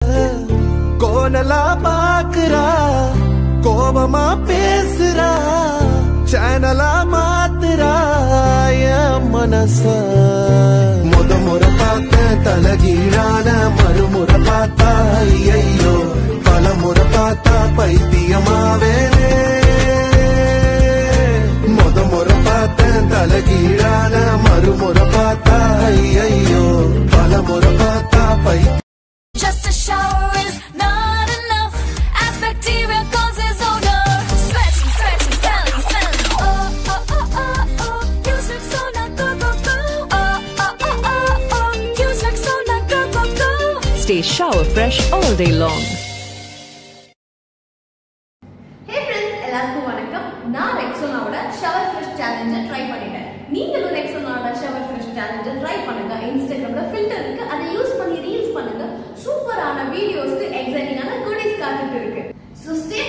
கோனலா பாக்குறா கோபமா பேசுறா சேனலா மாத்துறா என் மனச முத முறை பார்த்த தலகீழான மறுமுறை பார்த்தா ஐயோ பல முறை பார்த்தா பைத்தியமாவேனே முத முறை பார்த்த தலகீழான மறுமுறை பார்த்தா ஐயோ பல முறை பார்த்தா பைத்தியம் Just a shower is not enough. As bacteria causes odor. Sweating, sweating, smelling, smelling. Oh, oh, oh, oh, oh. Use Rexona, go, go, go. Oh, oh, oh, oh, oh. Use Rexona, go, go, go. Stay shower fresh all day long. Hey friends எல்லாருக்கும் வணக்கம் நான் ரெக்ஸோனாவோட shower fresh சேலஞ்சை try பண்ணிட்டேன் நீங்களும் ரெக்ஸோனாவோட shower fresh சேலஞ்சை try பண்ணுங்க இன்ஸ்டாகிராம்ல ஃபில்டர் இருக்கு அதை யூஸ் பண்ணி ரீல்ஸ் பண்ணுங்க சூப்பரான வீடியோஸ்க்கு எக்ஸைட்டிங்கான குடீஸ் காத்துட்டு இருக்கு ஸோ ஸ்டே